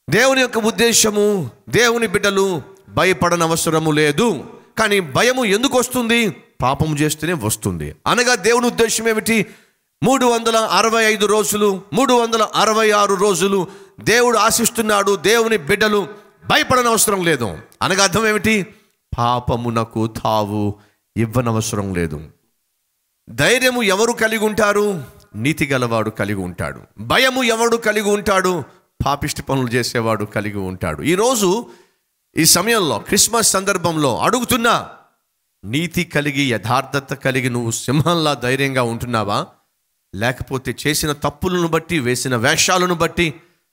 దేవుని యొక్క ఉద్దేశము దేవుని బిడ్డలు భయపడనవసరము లేదు కానీ భయము ఎందుకు వస్తుంది పాపం చేస్తేనే వస్తుంది అనగా దేవుని ఉద్దేశం ఏమిటి మూడు వందల అరవై ఐదు రోజులు మూడు వందల అరవై ఆరు రోజులు దేవుడు ఆశిస్తున్నాడు దేవుని బిడ్డలు భయపడనవసరం లేదు అనగా అర్థం ఏమిటి పాపమునకు తావు ఇవ్వనవసరం లేదు ధైర్యము ఎవరు కలిగి ఉంటారు నీతి గలవాడు కలిగి ఉంటాడు భయము ఎవడు కలిగి ఉంటాడు పాపిష్టి పనులు చేసేవాడు కలిగి ఉంటాడు ఈరోజు ఈ సమయంలో క్రిస్మస్ సందర్భంలో అడుగుతున్నా నీతి కలిగి యథార్థత కలిగి నువ్వు సింహంలా ధైర్యంగా ఉంటున్నావా లేకపోతే చేసిన తప్పులను బట్టి వేసిన వేషాలను బట్టి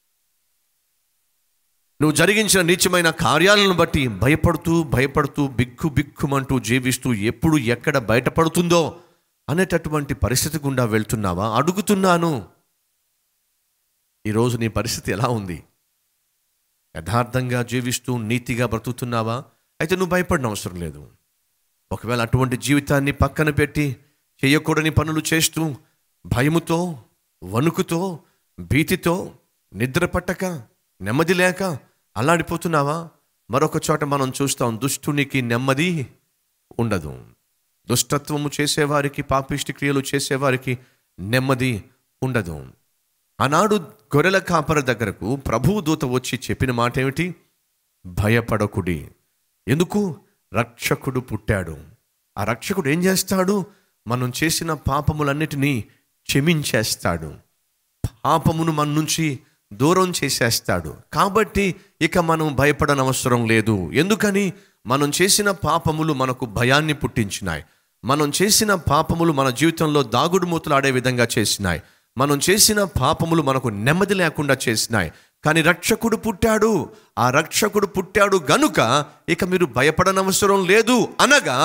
నువ్వు జరిగించిన నీచమైన కార్యాలను బట్టి భయపడుతూ భయపడుతూ బిక్కు బిక్కుమంటూ జీవిస్తూ ఎప్పుడు ఎక్కడ బయటపడుతుందో అనేటటువంటి పరిస్థితి గుండా వెళ్తున్నావా అడుగుతున్నాను ఈరోజు నీ పరిస్థితి ఎలా ఉంది యథార్థంగా జీవిస్తూ నీతిగా బ్రతుకుతున్నావా అయితే నువ్వు భయపడిన అవసరం లేదు ఒకవేళ అటువంటి జీవితాన్ని పక్కన పెట్టి చేయకూడని పనులు చేస్తూ భయముతో వణుకుతో భీతితో నిద్ర పట్టక నెమ్మది లేక అల్లాడిపోతున్నావా మరొక చోట మనం చూస్తాం దుష్టునికి నెమ్మది ఉండదు దుష్టత్వము చేసేవారికి పాపిష్టి క్రియలు చేసేవారికి నెమ్మది ఉండదు ఆనాడు గొర్రెల కాపర దగ్గరకు ప్రభువు దూత వచ్చి చెప్పిన మాట ఏమిటి భయపడకుడి ఎందుకు రక్షకుడు పుట్టాడు ఆ రక్షకుడు ఏం చేస్తాడు మనం చేసిన పాపములన్నిటినీ క్షమించేస్తాడు పాపమును మన నుంచి దూరం చేసేస్తాడు కాబట్టి ఇక మనం భయపడనవసరం లేదు ఎందుకని మనం చేసిన పాపములు మనకు భయాన్ని పుట్టించినాయి మనం చేసిన పాపములు మన జీవితంలో దాగుడు మూతలు ఆడే విధంగా చేసినాయి మనం చేసిన పాపములు మనకు నెమ్మది లేకుండా చేసినాయి కానీ రక్షకుడు పుట్టాడు ఆ రక్షకుడు పుట్టాడు గనుక ఇక మీరు భయపడనవసరం లేదు అనగా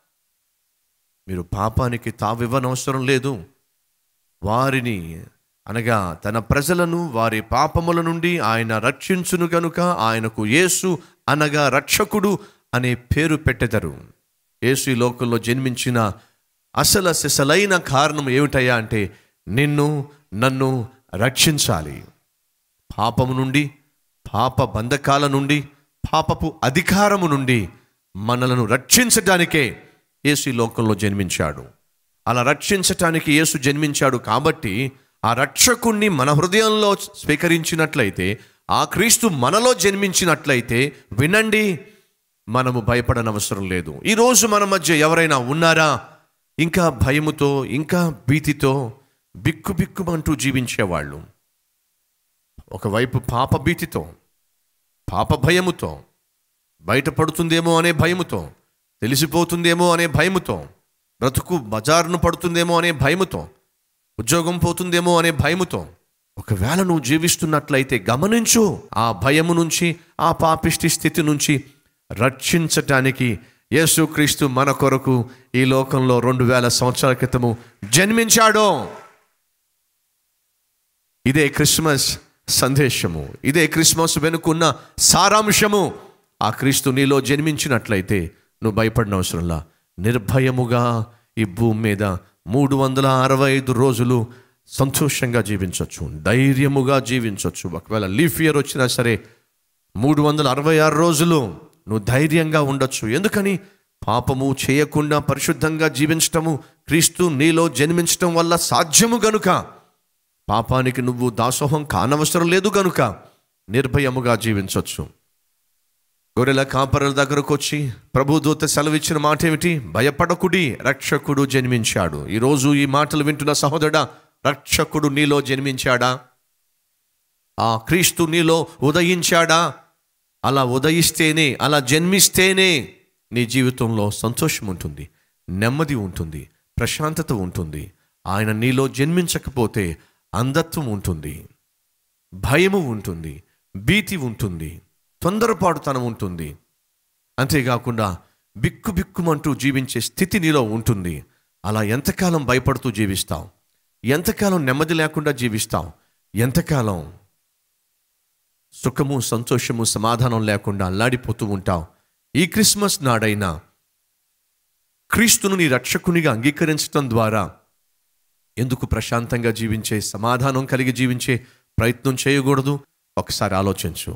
మీరు పాపానికి తావివ్వనవసరం లేదు వారిని అనగా తన ప్రజలను వారి పాపముల నుండి ఆయన రక్షించును గనుక ఆయనకు యేసు అనగా రక్షకుడు అనే పేరు పెట్టెదరు యేసు ఈ లోకంలో జన్మించిన అసలు సిసలైన కారణం ఏమిటయ్యా అంటే నిన్ను నన్ను రక్షించాలి పాపము నుండి పాప బంధకాల నుండి పాపపు అధికారము నుండి మనలను రక్షించటానికే యేసు ఈ లోకంలో జన్మించాడు అలా రక్షించటానికి యేసు జన్మించాడు కాబట్టి ఆ రక్షకుణ్ణి మన హృదయంలో స్వీకరించినట్లయితే ఆ క్రీస్తు మనలో జన్మించినట్లయితే వినండి మనము భయపడనవసరం లేదు ఈరోజు మన మధ్య ఎవరైనా ఉన్నారా ఇంకా భయముతో ఇంకా భీతితో బిక్కు బిక్కుమంటూ జీవించేవాళ్ళు ఒకవైపు పాప భీతితో పాప భయముతో బయటపడుతుందేమో అనే భయముతో తెలిసిపోతుందేమో అనే భయముతో బ్రతుకు బజారును పడుతుందేమో అనే భయముతో ఉద్యోగం పోతుందేమో అనే భయముతో ఒకవేళ నువ్వు జీవిస్తున్నట్లయితే గమనించు ఆ భయము నుంచి ఆ పాపిష్టి స్థితి నుంచి రక్షించటానికి యేసుక్రీస్తు మన కొరకు ఈ లోకంలో రెండు వేల సంవత్సరాల క్రితము జన్మించాడు ఇదే క్రిస్మస్ సందేశము ఇదే క్రిస్మస్ వెనుకున్న సారాంశము ఆ క్రీస్తు నీలో జన్మించినట్లయితే నువ్వు భయపడిన అవసరంలా నిర్భయముగా ఈ భూమి మీద మూడు వందల అరవై ఐదు రోజులు సంతోషంగా జీవించవచ్చు ధైర్యముగా జీవించవచ్చు ఒకవేళ లీఫ్ ఇయర్ వచ్చినా సరే మూడు వందల అరవై ఆరు రోజులు నువ్వు ధైర్యంగా ఉండొచ్చు ఎందుకని పాపము చేయకుండా పరిశుద్ధంగా జీవించటము క్రీస్తు నీలో జన్మించటం వల్ల సాధ్యము గనుక పాపానికి నువ్వు దాసోహం కానవసరం లేదు గనుక నిర్భయముగా జీవించవచ్చు గొర్రెల కాపరుల దగ్గరకు వచ్చి ప్రభు దూత సెలవిచ్చిన మాట ఏమిటి భయపడకుడి రక్షకుడు జన్మించాడు ఈరోజు ఈ మాటలు వింటున్న సహోదరుడా రక్షకుడు నీలో జన్మించాడా ఆ క్రీస్తు నీలో ఉదయించాడా అలా ఉదయిస్తేనే అలా జన్మిస్తేనే నీ జీవితంలో సంతోషం ఉంటుంది నెమ్మది ఉంటుంది ప్రశాంతత ఉంటుంది ఆయన నీలో జన్మించకపోతే అంధత్వం ఉంటుంది భయము ఉంటుంది భీతి ఉంటుంది తొందరపాటుతనం ఉంటుంది అంతేకాకుండా బిక్కు బిక్కుమంటూ జీవించే స్థితి నీలో ఉంటుంది అలా ఎంతకాలం భయపడుతూ జీవిస్తావు ఎంతకాలం నెమ్మది లేకుండా జీవిస్తావు ఎంతకాలం సుఖము సంతోషము సమాధానం లేకుండా అల్లాడిపోతూ ఉంటావు ఈ క్రిస్మస్ నాడైనా క్రీస్తును నీ రక్షకునిగా అంగీకరించడం ద్వారా ఎందుకు ప్రశాంతంగా జీవించే సమాధానం కలిగి జీవించే ప్రయత్నం చేయకూడదు ఒకసారి ఆలోచించు